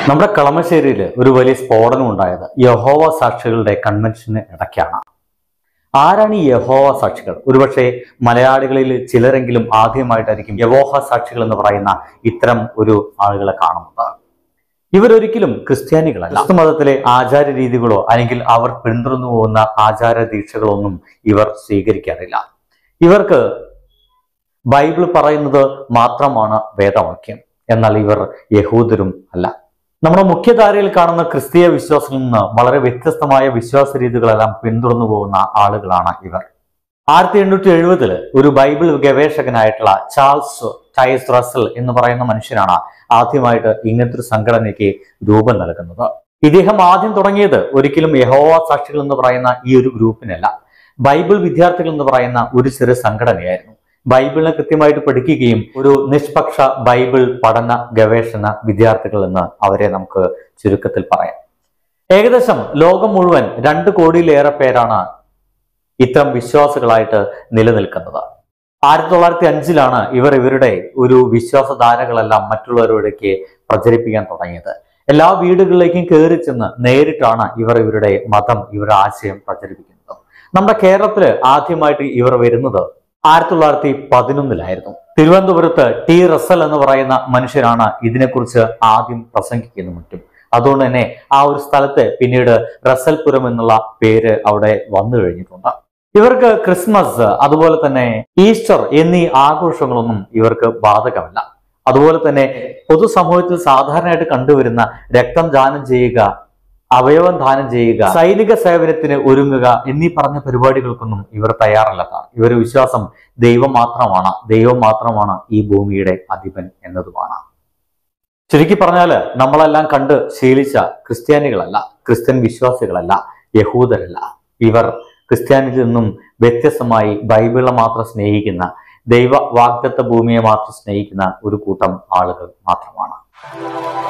നമ്മുടെ കളമശ്ശേരിയിൽ ഒരു വലിയ സ്ഫോടനം ഉണ്ടായത് യഹോവ സാക്ഷികളുടെ കൺവെൻഷന് ഇടയ്ക്കാണ് ആരാണ് ഈ യഹോവ സാക്ഷികൾ ഒരുപക്ഷെ മലയാളികളിൽ ചിലരെങ്കിലും ആദ്യമായിട്ടായിരിക്കും യഹോവ സാക്ഷികൾ എന്ന് പറയുന്ന ഇത്തരം ഒരു ആളുകളെ കാണുന്നത് ഇവരൊരിക്കലും ക്രിസ്ത്യാനികളല്ല ക്രിസ്തു മതത്തിലെ ആചാര രീതികളോ അല്ലെങ്കിൽ അവർ പിന്തുടർന്നു പോകുന്ന ആചാര ദീക്ഷകളോ ഒന്നും ഇവർ സ്വീകരിക്കാറില്ല ഇവർക്ക് ബൈബിൾ പറയുന്നത് മാത്രമാണ് വേദവാക്യം എന്നാൽ ഇവർ യഹൂദരും അല്ല നമ്മുടെ മുഖ്യധാരയിൽ കാണുന്ന ക്രിസ്തീയ വിശ്വാസത്തിൽ നിന്ന് വളരെ വ്യത്യസ്തമായ വിശ്വാസ രീതികളെല്ലാം പിന്തുടർന്നു പോകുന്ന ആളുകളാണ് ഇവർ ആയിരത്തി എണ്ണൂറ്റി എഴുപതില് ഒരു ബൈബിൾ ഗവേഷകനായിട്ടുള്ള ചാൾസ് ടൈസ് റസൽ എന്ന് പറയുന്ന മനുഷ്യനാണ് ആദ്യമായിട്ട് ഇങ്ങനത്തെ ഒരു സംഘടനയ്ക്ക് രൂപം നൽകുന്നത് ഇദ്ദേഹം ആദ്യം തുടങ്ങിയത് ഒരിക്കലും യഹോവ സാക്ഷികൾ എന്ന് പറയുന്ന ഈ ഒരു ഗ്രൂപ്പിനല്ല ബൈബിൾ വിദ്യാർത്ഥികൾ എന്ന് പറയുന്ന ഒരു ചെറിയ സംഘടനയായിരുന്നു ബൈബിളിനെ കൃത്യമായിട്ട് പഠിക്കുകയും ഒരു നിഷ്പക്ഷ ബൈബിൾ പഠന ഗവേഷണ വിദ്യാർത്ഥികൾ എന്ന് അവരെ നമുക്ക് ചുരുക്കത്തിൽ പറയാം ഏകദേശം ലോകം മുഴുവൻ രണ്ട് കോടിയിലേറെ പേരാണ് ഇത്തരം വിശ്വാസികളായിട്ട് നിലനിൽക്കുന്നത് ആയിരത്തി തൊള്ളായിരത്തി അഞ്ചിലാണ് ഇവർ ഇവരുടെ ഒരു വിശ്വാസധാരകളെല്ലാം മറ്റുള്ളവരിലേക്ക് പ്രചരിപ്പിക്കാൻ തുടങ്ങിയത് എല്ലാ വീടുകളിലേക്കും കയറി ചെന്ന് നേരിട്ടാണ് ഇവർ ഇവരുടെ മതം ഇവരുടെ ആശയം പ്രചരിപ്പിക്കുന്നത് നമ്മുടെ കേരളത്തില് ആദ്യമായിട്ട് ഇവർ വരുന്നത് ആയിരത്തി തൊള്ളായിരത്തി പതിനൊന്നിലായിരുന്നു തിരുവനന്തപുരത്ത് ടി റസൽ എന്ന് പറയുന്ന മനുഷ്യനാണ് ഇതിനെക്കുറിച്ച് ആദ്യം പ്രസംഗിക്കുന്നത് മറ്റും അതുകൊണ്ട് തന്നെ ആ ഒരു സ്ഥലത്ത് പിന്നീട് റസൽപുരം എന്നുള്ള പേര് അവിടെ വന്നു കഴിഞ്ഞിട്ടുണ്ട് ഇവർക്ക് ക്രിസ്മസ് അതുപോലെ തന്നെ ഈസ്റ്റർ എന്നീ ആഘോഷങ്ങളൊന്നും ഇവർക്ക് ബാധകമല്ല അതുപോലെ തന്നെ പൊതുസമൂഹത്തിൽ സാധാരണയായിട്ട് കണ്ടുവരുന്ന രക്തം ദാനം ചെയ്യുക അവയവം ദാനം ചെയ്യുക സൈനിക സേവനത്തിന് ഒരുങ്ങുക എന്നീ പറഞ്ഞ പരിപാടികൾക്കൊന്നും ഇവർ തയ്യാറല്ലതാണ് ഇവരുടെ വിശ്വാസം ദൈവം മാത്രമാണ് ദൈവം മാത്രമാണ് ഈ ഭൂമിയുടെ അധിപൻ എന്നതുമാണ് ചുരുക്കി പറഞ്ഞാല് നമ്മളെല്ലാം കണ്ട് ശീലിച്ച ക്രിസ്ത്യാനികളല്ല ക്രിസ്ത്യൻ വിശ്വാസികളല്ല യഹൂദരല്ല ഇവർ ക്രിസ്ത്യാനിയിൽ നിന്നും വ്യത്യസ്തമായി ബൈബിളെ മാത്രം സ്നേഹിക്കുന്ന ദൈവ വാഗ്ദത്ത ഭൂമിയെ മാത്രം സ്നേഹിക്കുന്ന ഒരു കൂട്ടം ആളുകൾ മാത്രമാണ്